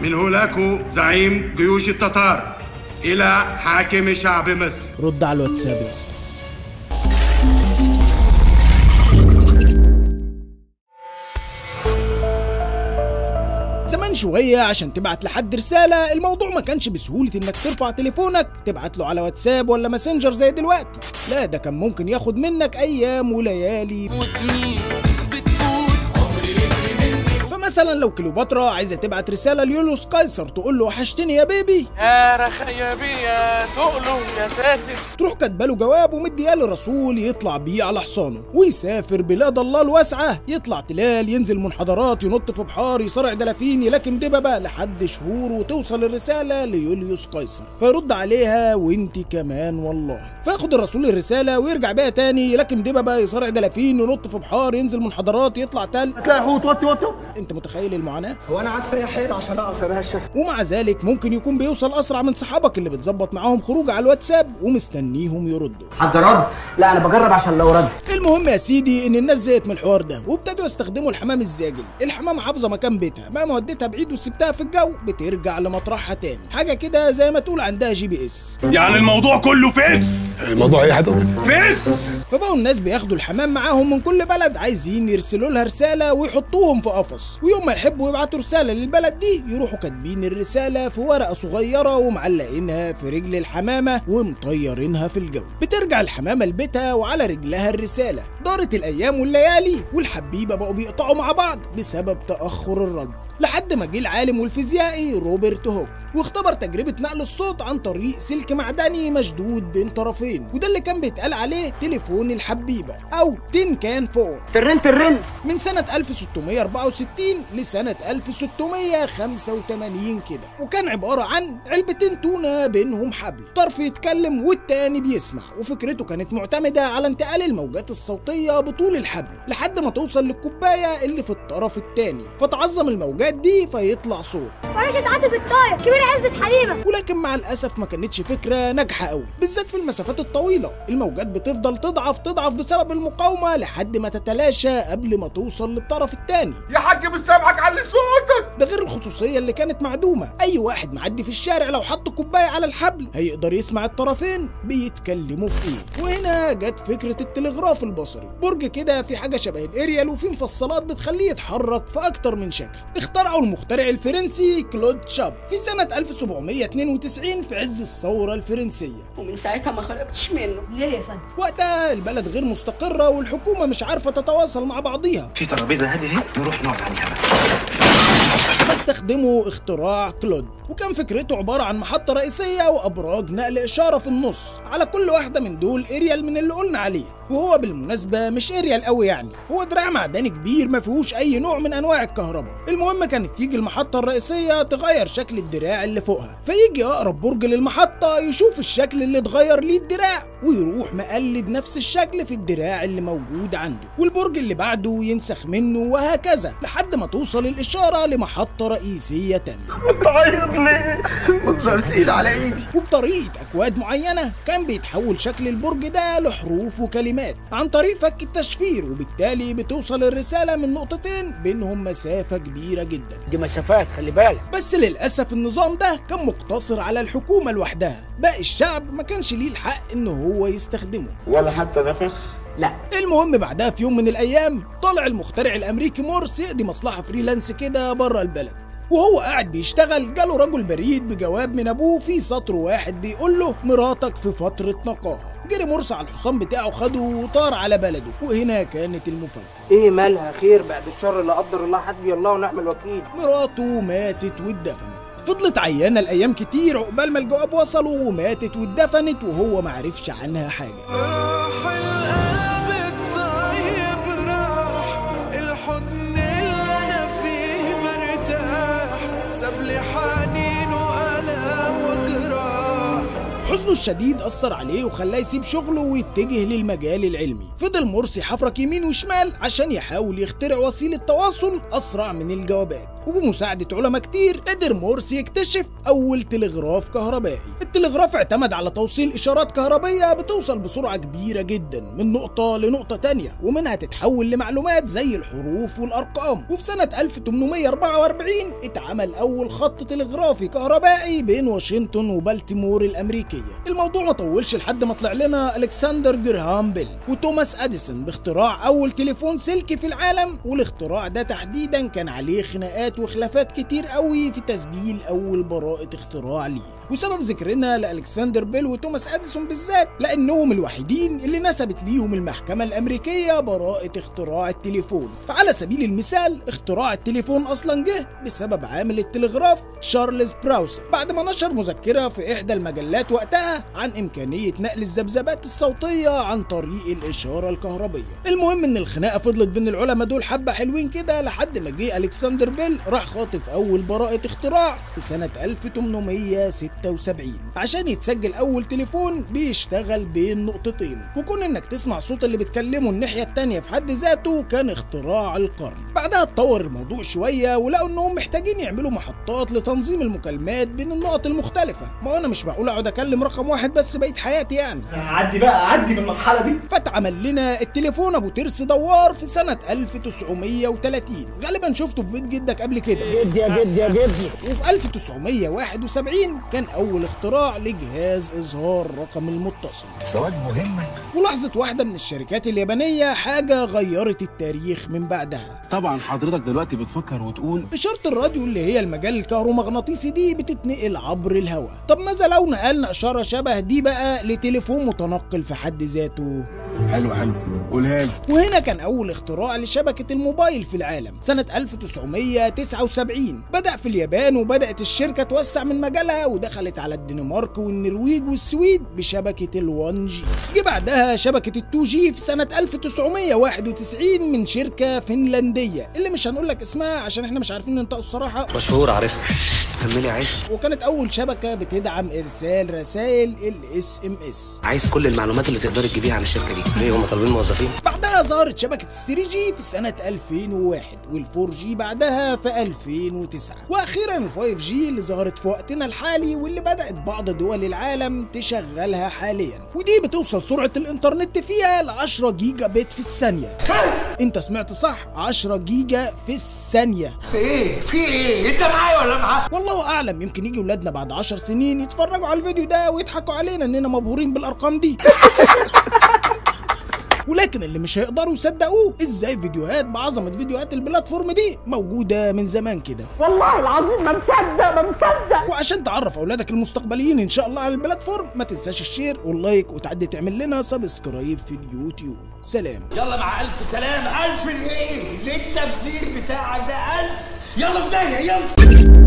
من هولاكو زعيم جيوش التتار إلى حاكم شعب مصر رد على الواتساب يا اسطى زمان شوية عشان تبعت لحد رسالة الموضوع ما كانش بسهولة انك ترفع تليفونك تبعت له على واتساب ولا ماسنجر زي دلوقتي لا ده كان ممكن ياخد منك ايام وليالي وسنين بتفوت فمثلا لو كليوباترا عايزة تبعت رسالة ليوليوس قيصر تقول له وحشتني يا بيبي يا رخا يا بيا تقلم يا ساتر تروح كاتبه له جواب ومدياه للرسول يطلع بيه على حصانه ويسافر بلاد الله الواسعه يطلع تلال ينزل منحدرات ينط في بحار يصارع دلافين يلاكم دببه لحد شهور وتوصل الرساله ليوليوس قيصر فيرد عليها وانت كمان والله فياخد الرسول الرساله ويرجع بيها تاني يلاكم دببه يصارع دلافين ينط في بحار ينزل منحدرات يطلع تل هتلاقي حوت وطي وطي انت متخيل المعاناه هو انا قاعد فيا حيل عشان اقف يا باشا ومع ذلك ممكن يكون بيوصل اسرع من صحابك اللي بتظبط معاهم خروج على الواتساب ومستنيهم يردوا حد رد لا انا بجرب عشان لو رد المهم يا سيدي ان الناس زهقت من الحوار ده وابتدوا يستخدموا الحمام الزاجل الحمام حافظه مكان بيتها مهما وديتها بعيد وسبتها في الجو بترجع لمطرحها تاني حاجه كده زي ما تقول عندها جي بي اس يعني الموضوع كله فيس الموضوع ايه حضرتك؟ فيس فبقوا الناس بياخدوا الحمام معاهم من كل بلد عايزين يرسلوا لها رساله ويحطوهم في قفص ويوم ما يحبوا يبعتوا رساله للبلد دي يروحوا كاتبين الرساله في ورقه صغيره ومعلقينها في رجل الحمامه ومطيرينها في الجو بترجع الحمامه لبيتها وعلى رجلها الرساله دارت الايام والليالي والحبيبه بقوا بيقطعوا مع بعض بسبب تاخر الرد لحد ما جه العالم والفيزيائي روبرت هوك واختبر تجربة نقل الصوت عن طريق سلك معدني مشدود بين طرفين وده اللي كان بيتقال عليه تليفون الحبيبة أو تين كان فون ترن ترن من سنة 1664 لسنة 1685 كده وكان عبارة عن علبتين تونة بينهم حبل طرف يتكلم والتاني بيسمع وفكرته كانت معتمدة على انتقال الموجات الصوتية بطول الحبل لحد ما توصل للكوباية اللي في الطرف التاني فتعظم الموجات دي فيطلع صوت وعيش اتعدى بالطاير كبير عزبة حليمة ولكن مع الاسف ما كانتش فكره ناجحه قوي بالذات في المسافات الطويله الموجات بتفضل تضعف تضعف بسبب المقاومه لحد ما تتلاشى قبل ما توصل للطرف الثاني يا حاج مش سامعك علي صوتك ده غير الخصوصيه اللي كانت معدومه اي واحد معدي في الشارع لو حط كوبايه على الحبل هيقدر يسمع الطرفين بيتكلموا في ايه وهنا جت فكره التلغراف البصري برج كده في حاجه شبه الاريال وفي مفصلات بتخليه يتحرك في اكتر من شكل اخترعه المخترع الفرنسي كلود شاب في سنه 1792 في عز الثوره الفرنسيه ومن ساعتها ما خرجتش منه ليه يا فندم وقتها البلد غير مستقره والحكومه مش عارفه تتواصل مع بعضيها في ترابيزه هاديه اهي نروح نقعد عليها بقى فاستخدموا اختراع كلود وكان فكرته عبارة عن محطة رئيسية وأبراج نقل إشارة في النص على كل واحدة من دول إريال من اللي قلنا عليه وهو بالمناسبة مش إريال قوي يعني هو دراع معدني كبير ما فيهوش أي نوع من أنواع الكهرباء المهم كانت تيجي المحطة الرئيسية تغير شكل الدراع اللي فوقها فيجي أقرب برج للمحطة يشوف الشكل اللي اتغير ليه الدراع ويروح مقلد نفس الشكل في الدراع اللي موجود عنده والبرج اللي بعده ينسخ منه وهكذا لحد ما توصل الإشارة لمحطة رئيسية تانية بتعيط ليه منظر تقيل على ايدي وبطريقة أكواد معينة كان بيتحول شكل البرج ده لحروف وكلمات عن طريق فك التشفير وبالتالي بتوصل الرسالة من نقطتين بينهم مسافة كبيرة جدا دي مسافات خلي بالك بس للأسف النظام ده كان مقتصر على الحكومة لوحدها باقي الشعب ما كانش ليه الحق إن هو يستخدمه ولا حتى نفخ؟ لا المهم بعدها في يوم من الأيام طلع المخترع الأمريكي مورس يقضي مصلحة فريلانس كده بره البلد وهو قاعد بيشتغل جاله رجل بريد بجواب من ابوه في سطر واحد بيقول له مراتك في فترة نقاهة جري مرسى على الحصان بتاعه خده وطار على بلده وهنا كانت المفاجأة ايه مالها خير بعد الشر لا قدر الله حسبي الله ونعم الوكيل مراته ماتت واتدفنت فضلت عيانة الأيام كتير عقبال ما الجواب وصل وماتت واتدفنت وهو معرفش عنها حاجة راح القلب الطيب راح الحضن اللي انا فيه مرتاح ساب لي حنين والام وجراح حزنه شديد اثر عليه وخلاه يسيب شغله ويتجه للمجال العلمي فضل مرسي حفرك يمين وشمال عشان يحاول يخترع وسيله تواصل اسرع من الجوابات وبمساعدة علماء كتير قدر مورسي يكتشف أول تلغراف كهربائي التلغراف اعتمد على توصيل إشارات كهربية بتوصل بسرعة كبيرة جدا من نقطة لنقطة تانية ومنها تتحول لمعلومات زي الحروف والأرقام وفي سنة 1844 اتعمل أول خط تلغرافي كهربائي بين واشنطن وبالتيمور الأمريكية الموضوع ما طولش لحد ما طلع لنا ألكسندر جراهام بيل وتوماس أديسون باختراع أول تليفون سلكي في العالم والاختراع ده تحديدا كان عليه خناقات وخلافات كتير قوي في تسجيل أول براءة اختراع ليه وسبب ذكرنا لألكسندر بيل وتوماس أديسون بالذات لأنهم الوحيدين اللي نسبت ليهم المحكمة الأمريكية براءة اختراع التليفون فعلى سبيل المثال اختراع التليفون أصلا جه بسبب عامل التلغراف تشارلز براوسر بعد ما نشر مذكرة في إحدى المجلات وقتها عن إمكانية نقل الذبذبات الصوتية عن طريق الإشارة الكهربية المهم إن الخناقة فضلت بين العلماء دول حبة حلوين كده لحد ما جه ألكسندر بيل راح خاطف أول براءة اختراع في سنة 1876 عشان يتسجل أول تليفون بيشتغل بين نقطتين وكون إنك تسمع صوت اللي بتكلمه الناحية التانية في حد ذاته كان اختراع القرن بعدها اتطور الموضوع شوية ولقوا إنهم محتاجين يعملوا محطات لتنظيم المكالمات بين النقط المختلفة ما أنا مش معقول أقعد أكلم رقم واحد بس بقية حياتي يعني عدي بقى عدي من المرحله دي فاتعمل لنا التليفون ابو ترس دوار في سنة 1930 غالبا شفته في بيت جدك قبل كده جدي يا جدي يا جدي وفي 1971 كان اول اختراع لجهاز اظهار رقم المتصل الزواج مهم ولاحظت واحدة من الشركات اليابانية حاجة غيرت التاريخ من بعدها طبعا حضرتك دلوقتي بتفكر وتقول إشارة الراديو اللي هي المجال الكهرومغناطيسي دي بتتنقل عبر الهواء طب ماذا لو نقلنا إشارة شبه دي بقى لتليفون متنقل في حد ذاته حلو حلو قولها لي وهنا كان أول اختراع لشبكة الموبايل في العالم سنة 1979 بدأ في اليابان وبدأت الشركة توسع من مجالها ودخلت على الدنمارك والنرويج والسويد بشبكة ال1 جي جه بعدها شبكة ال2 جي في سنة 1991 من شركة فنلندية اللي مش هنقول لك اسمها عشان احنا مش عارفين ننطقه الصراحة مشهور عارفها كملي عيش وكانت أول شبكة بتدعم إرسال رسائل الاس ام اس عايز كل المعلومات اللي تقدري تجيبيها عن الشركه دي ليه هم طالبين موظفين بعدها ظهرت شبكة الثري جي في سنة 2001 والفور جي بعدها في 2009 وأخيرا الفايف جي اللي ظهرت في وقتنا الحالي واللي بدأت بعض دول العالم تشغلها حاليا ودي بتوصل سرعة الإنترنت فيها ل 10 جيجا بت في الثانية أنت سمعت صح 10 جيجا في الثانية في ايه في ايه انت معايا ولا معاك والله أعلم يمكن يجي ولادنا بعد 10 سنين يتفرجوا على الفيديو ده ويضحكوا علينا إننا مبهورين بالأرقام دي ولكن اللي مش هيقدروا يصدقوه ازاي فيديوهات بعظمه فيديوهات البلاتفورم دي موجوده من زمان كده والله العظيم ما مصدق ما مصدق وعشان تعرف اولادك المستقبليين ان شاء الله على البلاتفورم ما تنساش الشير واللايك وتعدي تعمل لنا سبسكرايب في اليوتيوب سلام يلا مع الف سلامه الف ايه ليه التبذير بتاعك ده الف يلا بدايه يلا